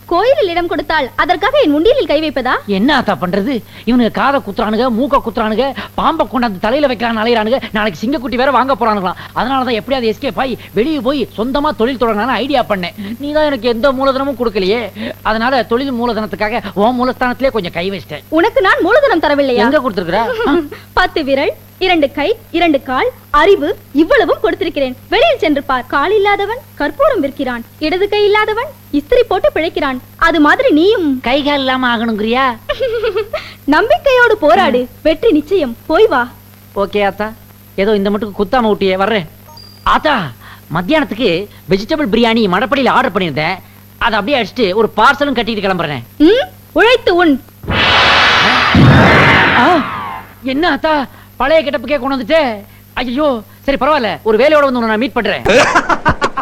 கோயிலில் இடம் கொடுத்தால் அதற்காக என் உண்டியலில் கை வைப்பதா என்ன ஆத்தா பண்றது இவனுக்கு காதை குத்துறானுங்க மூக்க குத்துறானுங்க பாம்பை கொண்டாந்து தலையில வைக்கிறான் அலையிறானுங்க நாளைக்கு சிங்கக்குட்டி வேற வாங்க போறானுங்களாம் அதனாலதான் எப்படியாவது எஸ்கேப் ஆகி வெளியே போய் சொந்தமா தொழில் தொடங்கலாம்னு ஐடியா பண்ணேன் நீ தான் எனக்கு எந்த மூலதனமும் கொடுக்கலையே அதனால தொழில் மூலதனத்துக்காக உன் மூலஸ்தானத்திலே கொஞ்சம் கை வச்சிட்டேன் உனக்கு நான் மூலதனம் தரவில்லையா எங்க கொடுத்துருக்குற பத்து விரல் இரண்டு கை இரண்டு கால் அறிவு இவ்வளவும் கொடுத்திருக்கிறேன் வெளியில் சென்று பார் கால் இல்லாதவன் கற்பூரம் விற்கிறான் இடது கை இல்லாதவன் இஸ்திரி போட்டு பிழைக்கிறான் அது மாதிரி நீயும் கை கால் இல்லாம ஆகணுங்கிறியா நம்பிக்கையோடு போராடு வெற்றி நிச்சயம் போய் வா ஓகே ஆத்தா ஏதோ இந்த மட்டும் குத்தாம விட்டியே வர்றேன் ஆத்தா மத்தியானத்துக்கு வெஜிடபிள் பிரியாணி மடப்படியில் ஆர்டர் பண்ணியிருந்தேன் அதை அப்படியே அடிச்சுட்டு ஒரு பார்சலும் கட்டிட்டு கிளம்புறேன் ம் உழைத்து உன் ஆ, என்ன ஆத்தா பழைய கிட்டப்புக்கே கொண்டு வந்துட்டே ஐயோ சரி பரவாயில்ல ஒரு வேலையோட வந்து உன்னை நான் மீட் பண்றேன்